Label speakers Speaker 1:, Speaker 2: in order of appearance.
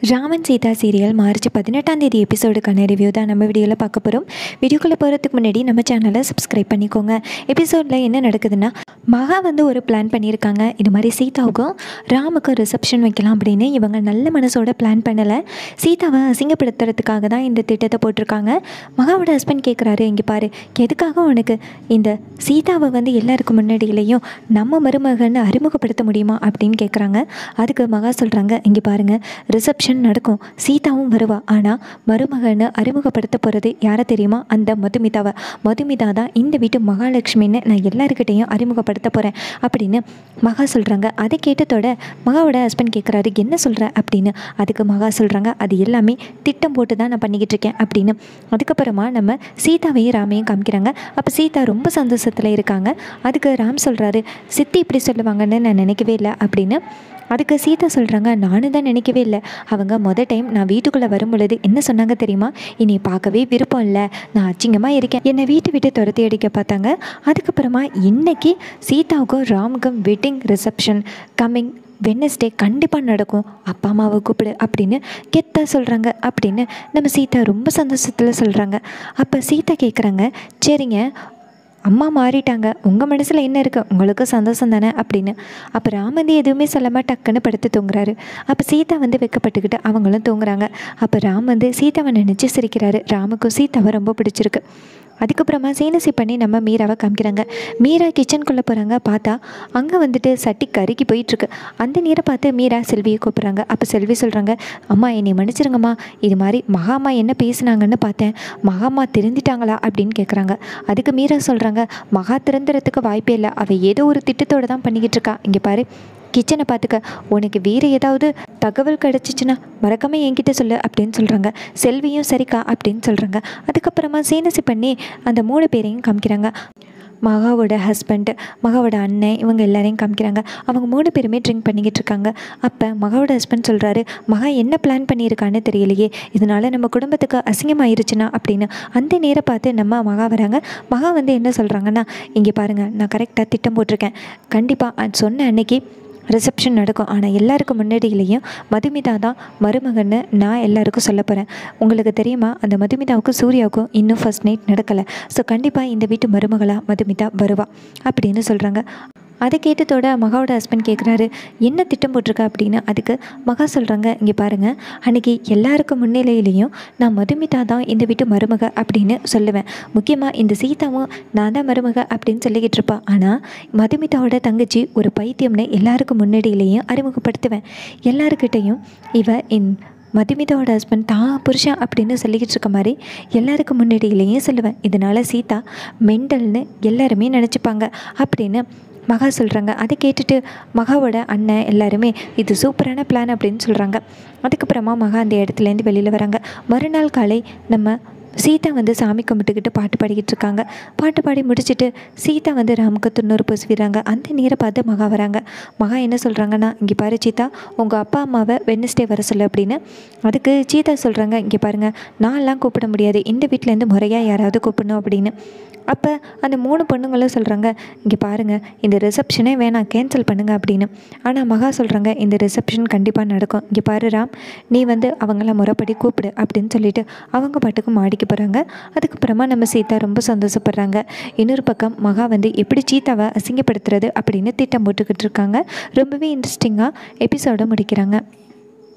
Speaker 1: Raman Sita serial March பதினெட்டாம் தேதி எபிசோடுக்கான review தான் நம்ம வீடியோவில் பார்க்க போகிறோம் வீடியோக்குள்ளே போகிறதுக்கு முன்னாடி நம்ம சேனலை சப்ஸ்கிரைப் பண்ணிக்கோங்க எபிசோடில் என்ன நடக்குதுன்னா மகா வந்து ஒரு பிளான் பண்ணியிருக்காங்க இது மாதிரி சீதாவுக்கும் ராமுக்கும் ரிசப்ஷன் வைக்கலாம் அப்படின்னு இவங்க நல்ல மனசோட பிளான் பண்ணலை சீதாவை அசிங்கப்படுத்துறதுக்காக தான் இந்த திட்டத்தை போட்டிருக்காங்க மகாவோட ஹஸ்பண்ட் கேட்குறாரு இங்கே பாரு எதுக்காக உனக்கு இந்த சீதாவை வந்து எல்லாருக்கும் முன்னாடியிலையும் நம்ம மருமகன்னு அறிமுகப்படுத்த முடியுமா அப்படின்னு கேட்குறாங்க அதுக்கு மகா சொல்கிறாங்க இங்கே பாருங்கள் ரிசப்ஷன் நடக்கும் சீதாவும் வருவா ஆனால் மருமகன்னு அறிமுகப்படுத்த போகிறது யாரை தெரியுமா அந்த மதுமிதாவை மதுமிதா தான் இந்த வீட்டு மகாலட்சுமின்னு நான் எல்லாருக்கிட்டையும் அறிமுகப்படுத்த போகிறேன் அப்படின்னு மகா சொல்கிறாங்க அதை கேட்டதோட மகாவோட ஹஸ்பண்ட் கேட்குறாரு என்ன சொல்கிற அப்படின்னு அதுக்கு மகா சொல்கிறாங்க அது எல்லாமே திட்டம் போட்டு தான் நான் பண்ணிக்கிட்டு இருக்கேன் அப்படின்னு அதுக்கப்புறமா நம்ம சீதாவையும் ராமையும் காமிக்கிறாங்க அப்போ சீதா ரொம்ப சந்தோஷத்தில் இருக்காங்க அதுக்கு ராம் சொல்கிறாரு சித்தி இப்படி சொல்லுவாங்கன்னு நான் நினைக்கவே இல்லை அப்படின்னு அதுக்கு சீதா சொல்கிறாங்க நானும் தான் நினைக்கவே இல்லை அவங்க மொதல் டைம் நான் வீட்டுக்குள்ளே வரும் பொழுது என்ன சொன்னாங்க தெரியுமா இனி பார்க்கவே விருப்பம் இல்லை நான் அச்சிங்கமாக இருக்கேன் என்னை வீட்டை விட்டு துரத்தி அடிக்க பார்த்தாங்க அதுக்கப்புறமா இன்னைக்கு சீதாவுக்கும் ராமுக்கும் வெட்டிங் ரிசப்ஷன் கம்மிங் வெனஸ்டே கண்டிப்பாக நடக்கும் அப்பா அம்மாவை கூப்பிடு அப்படின்னு கெத்தாக சொல்கிறாங்க அப்படின்னு நம்ம சீதா ரொம்ப சந்தோஷத்தில் சொல்கிறாங்க அப்போ சீதா கேட்குறாங்க சரிங்க அம்மா மாறிட்டாங்க உங்கள் மனசில் என்ன இருக்குது உங்களுக்கு சந்தோஷம் தானே அப்படின்னு அப்போ ராம் வந்து எதுவுமே சொல்லாமல் டக்குன்னு படுத்து தூங்குறாரு அப்போ சீதா வந்து வெக்கப்பட்டுக்கிட்டு அவங்களும் தூங்குறாங்க அப்போ ராம் வந்து சீதாவை நினச்சி சிரிக்கிறாரு ராமுக்கும் சீதாவை ரொம்ப பிடிச்சிருக்கு அதுக்கப்புறமா சீனசி பண்ணி நம்ம மீராவை காமிக்கிறாங்க மீரா கிச்சனுக்குள்ளே போகிறாங்க பார்த்தா அங்கே வந்துட்டு சட்டி கருகி போயிட்டுருக்கு அந்த நீரை பார்த்து மீரா செல்வியை கூப்பிட்றாங்க அப்போ செல்வி சொல்கிறாங்க அம்மா என்னை மன்னிச்சிருங்கம்மா இது மாதிரி மகாமா என்ன பேசுனாங்கன்னு பார்த்தேன் மகாமா திருந்திட்டாங்களா அப்படின்னு கேட்குறாங்க அதுக்கு மீரா சொல்கிறாங்க மகா திருந்துறதுக்கு வாய்ப்பே இல்லை அவள் ஏதோ ஒரு திட்டத்தோடு தான் பண்ணிக்கிட்டு இருக்கா இங்கே பாரு கிச்சனை பார்த்துக்க உனக்கு வேறு ஏதாவது தகவல் கிடச்சிச்சின்னா மறக்காமல் என்கிட்ட சொல்லு அப்படின்னு சொல்கிறாங்க செல்வியும் சரிக்கா அப்படின்னு சொல்கிறாங்க அதுக்கப்புறமா சீனசி பண்ணி அந்த மூணு பேரையும் காமிக்கிறாங்க மகாவோட ஹஸ்பண்ட் மகாவோட அண்ணன் இவங்க எல்லாரையும் காமிக்கிறாங்க அவங்க மூணு பேருமே ட்ரிங்க் பண்ணிக்கிட்டு இருக்காங்க அப்போ மகாவோட ஹஸ்பண்ட் சொல்கிறாரு மகா என்ன பிளான் பண்ணியிருக்கான்னு தெரியலையே இதனால் நம்ம குடும்பத்துக்கு அசிங்கமாயிருச்சுன்னா அப்படின்னு அந்த நேரம் பார்த்து நம்ம மகா வராங்க மகா வந்து என்ன சொல்கிறாங்கன்னா இங்கே பாருங்கள் நான் கரெக்டாக திட்டம் போட்டிருக்கேன் கண்டிப்பாக சொன்ன அன்னைக்கு ரிசப்ஷன் நடக்கும் ஆனால் எல்லாருக்கும் முன்னாடியிலையும் மதுமிதா தான் மருமகன்னு நான் எல்லாருக்கும் சொல்ல போகிறேன் உங்களுக்கு தெரியுமா அந்த மதுமிதாவுக்கும் சூர்யாவுக்கும் இன்னும் ஃபர்ஸ்ட் நைட் நடக்கலை ஸோ கண்டிப்பாக இந்த வீட்டு மருமகளாக மதுமிதா வருவா அப்படின்னு சொல்கிறாங்க அதை கேட்டதோட மகாவோட ஹஸ்பண்ட் கேட்குறாரு என்ன திட்டம் போட்டிருக்கா அப்படின்னு அதுக்கு மகா சொல்கிறாங்க இங்கே பாருங்கள் அன்றைக்கி எல்லாருக்கும் முன்னிலையிலையும் நான் மதுமிதா தான் இந்த வீட்டு மருமக அப்படின்னு சொல்லுவேன் முக்கியமாக இந்த சீதாவும் நான் தான் மருமக அப்படின்னு சொல்லிக்கிட்டு இருப்பா ஆனால் மதுமிதாவோட தங்கச்சி ஒரு பைத்தியம்னு எல்லாருக்கும் முன்னாடியிலையும் அறிமுகப்படுத்துவேன் எல்லாருக்கிட்டையும் இவ என் மதுமிதாவோட ஹஸ்பண்ட் தான் புருஷன் அப்படின்னு சொல்லிக்கிட்டு இருக்க மாதிரி எல்லாருக்கும் முன்னாடியிலையும் சொல்லுவேன் இதனால் சீதா மெண்டல்னு எல்லாருமே நினச்சிப்பாங்க அப்படின்னு மகா சொல்கிறாங்க அதை கேட்டுட்டு மகாவோட அண்ணன் எல்லாருமே இது சூப்பரான பிளான் அப்படின்னு சொல்கிறாங்க அதுக்கப்புறமா மகா அந்த இடத்துலேருந்து வெளியில் வராங்க மறுநாள் காலை நம்ம சீதா வந்து சாமி கும்பிட்டுக்கிட்டு பாட்டு பாடிக்கிட்டு இருக்காங்க பாட்டு பாடி முடிச்சுட்டு சீதா வந்து ராமுக்கு துண்ணூறு பூசுவிடுறாங்க அந்த நேரை பார்த்து மகா வராங்க மகா என்ன சொல்கிறாங்கன்னா இங்கே பாரு சீதா உங்கள் அப்பா அம்மாவை வெட்னஸ்டே வர சொல்லு அப்படின்னு அதுக்கு சீதா சொல்கிறாங்க இங்கே பாருங்கள் நான்லாம் கூப்பிட முடியாது இந்த வீட்டிலேருந்து முறையாக யாராவது கூப்பிடணும் அப்படின்னு அப்போ அந்த மூணு பொண்ணுங்களும் சொல்கிறாங்க இங்கே பாருங்கள் இந்த ரிசப்ஷனே வேணாம் கேன்சல் பண்ணுங்க அப்படின்னு ஆனால் மகா சொல்கிறாங்க இந்த ரிசப்ஷன் கண்டிப்பாக நடக்கும் இங்கே பாரு ராம் நீ வந்து அவங்கள முறைப்படி கூப்பிடு அப்படின்னு சொல்லிட்டு அவங்க பாட்டுக்கு மாடிக்கு போகிறாங்க அதுக்கப்புறமா நம்ம சீதா ரொம்ப சந்தோஷப்படுறாங்க இன்னொரு பக்கம் மகா வந்து எப்படி சீதாவை அசிங்கப்படுத்துறது அப்படின்னு திட்டம் போட்டுக்கிட்டு இருக்காங்க ரொம்பவே இன்ட்ரெஸ்டிங்காக எபிசோடை முடிக்கிறாங்க